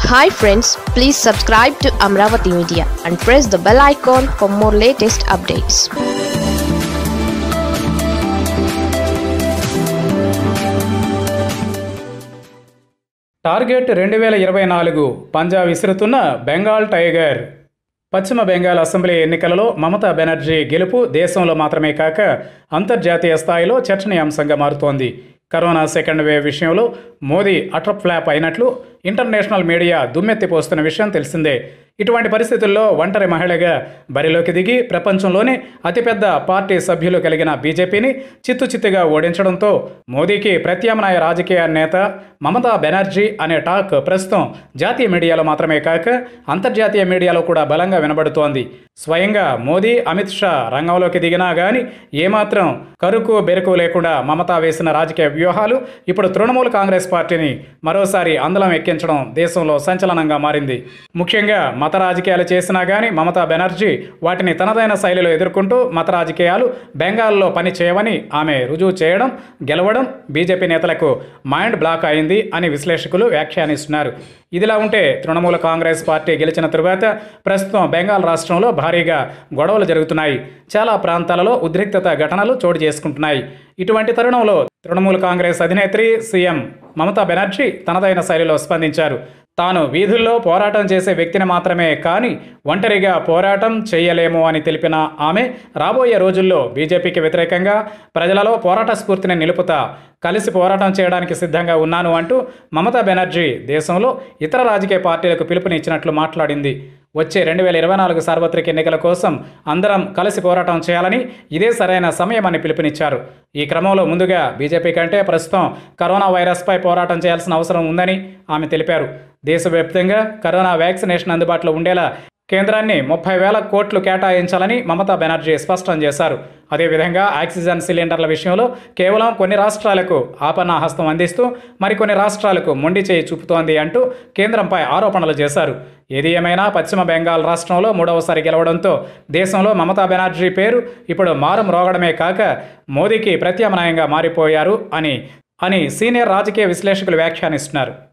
hi friends please subscribe to Amaravati media and press the bell icon for more latest updates target రెండు వేల ఇరవై నాలుగు పంజా విసురుతున్న Bengal tiger పశ్చిమ Bengal assembly ఎన్నికలలో మమతా బెనర్జీ గెలుపు దేశంలో మాత్రమే కాక అంతర్జాతీయ స్థాయిలో చర్చనీయాంశంగా మారుతోంది కరోనా సెకండ్ వేవ్ విషయంలో మోదీ అటర్ ఫ్లాప్ అయినట్లు ఇంటర్నేషనల్ మీడియా దుమ్మెత్తిపోస్తున్న విషయం తెలిసిందే ఇటువంటి పరిస్థితుల్లో ఒంటరి మహిళగా బరిలోకి దిగి ప్రపంచంలోనే అతిపెద్ద పార్టీ సభ్యులు కలిగిన బీజేపీని చిత్తు చిత్తుగా ఓడించడంతో మోదీకి ప్రత్యామ్నాయ రాజకీయ నేత మమతా బెనర్జీ అనే టాక్ ప్రస్తుతం జాతీయ మీడియాలో మాత్రమే కాక అంతర్జాతీయ మీడియాలో కూడా బలంగా వినబడుతోంది స్వయంగా మోదీ అమిత్ షా రంగంలోకి దిగినా కానీ ఏమాత్రం కరుకు బెరుకు లేకుండా మమతా వేసిన రాజకీయ వ్యూహాలు ఇప్పుడు తృణమూల్ కాంగ్రెస్ పార్టీని మరోసారి అందలం ఎక్కించడం దేశంలో సంచలనంగా మారింది ముఖ్యంగా మత రాజకీయాలు చేసినా కానీ మమతా బెనర్జీ వాటిని తనదైన శైలిలో ఎదుర్కొంటూ మత రాజకీయాలు బెంగాల్లో పని చేయవని ఆమె రుజువు చేయడం గెలవడం బీజేపీ నేతలకు మైండ్ బ్లాక్ అయింది అని విశ్లేషకులు వ్యాఖ్యానిస్తున్నారు ఇదిలా ఉంటే తృణమూల కాంగ్రెస్ పార్టీ గెలిచిన తరువాత ప్రస్తుతం బెంగాల్ రాష్ట్రంలో భారీగా గొడవలు జరుగుతున్నాయి చాలా ప్రాంతాలలో ఉద్రిక్తత ఘటనలు చోటు చేసుకుంటున్నాయి ఇటువంటి తరుణంలో తృణమూల్ కాంగ్రెస్ అధినేత్రి సీఎం మమతా బెనర్జీ తనదైన శైలిలో స్పందించారు తాను వీధుల్లో పోరాటం చేసే వ్యక్తిని మాత్రమే కానీ ఒంటరిగా పోరాటం చేయలేము అని తెలిపిన ఆమె రాబోయే రోజుల్లో బీజేపీకి వ్యతిరేకంగా ప్రజలలో పోరాట స్ఫూర్తిని నిలుపుతా కలిసి పోరాటం చేయడానికి సిద్ధంగా ఉన్నాను అంటూ మమతా బెనర్జీ దేశంలో ఇతర రాజకీయ పార్టీలకు పిలుపునిచ్చినట్లు మాట్లాడింది వచ్చే రెండు వేల ఇరవై నాలుగు సార్వత్రిక ఎన్నికల కోసం అందరం కలిసి పోరాటం చేయాలని ఇదే సరైన సమయమని పిలుపునిచ్చారు ఈ క్రమంలో ముందుగా బీజేపీ కంటే ప్రస్తుతం కరోనా వైరస్పై పోరాటం చేయాల్సిన అవసరం ఉందని ఆమె తెలిపారు దేశవ్యాప్తంగా కరోనా వ్యాక్సినేషన్ అందుబాటులో ఉండేలా కేంద్రాన్ని ముప్పై వేల కోట్లు కేటాయించాలని మమతా బెనర్జీ స్పష్టం చేశారు అదేవిధంగా ఆక్సిజన్ సిలిండర్ల విషయంలో కేవలం కొన్ని రాష్ట్రాలకు ఆపన్న హస్తం అందిస్తూ మరికొన్ని రాష్ట్రాలకు మొండి చేయి చూపుతోంది అంటూ కేంద్రంపై ఆరోపణలు చేశారు ఏది ఏమైనా పశ్చిమ బెంగాల్ రాష్ట్రంలో మూడవసారి గెలవడంతో దేశంలో మమతా బెనర్జీ పేరు ఇప్పుడు మారం రోగడమే కాక మోదీకి ప్రత్యామ్నాయంగా మారిపోయారు అని అని సీనియర్ రాజకీయ విశ్లేషకులు వ్యాఖ్యానిస్తున్నారు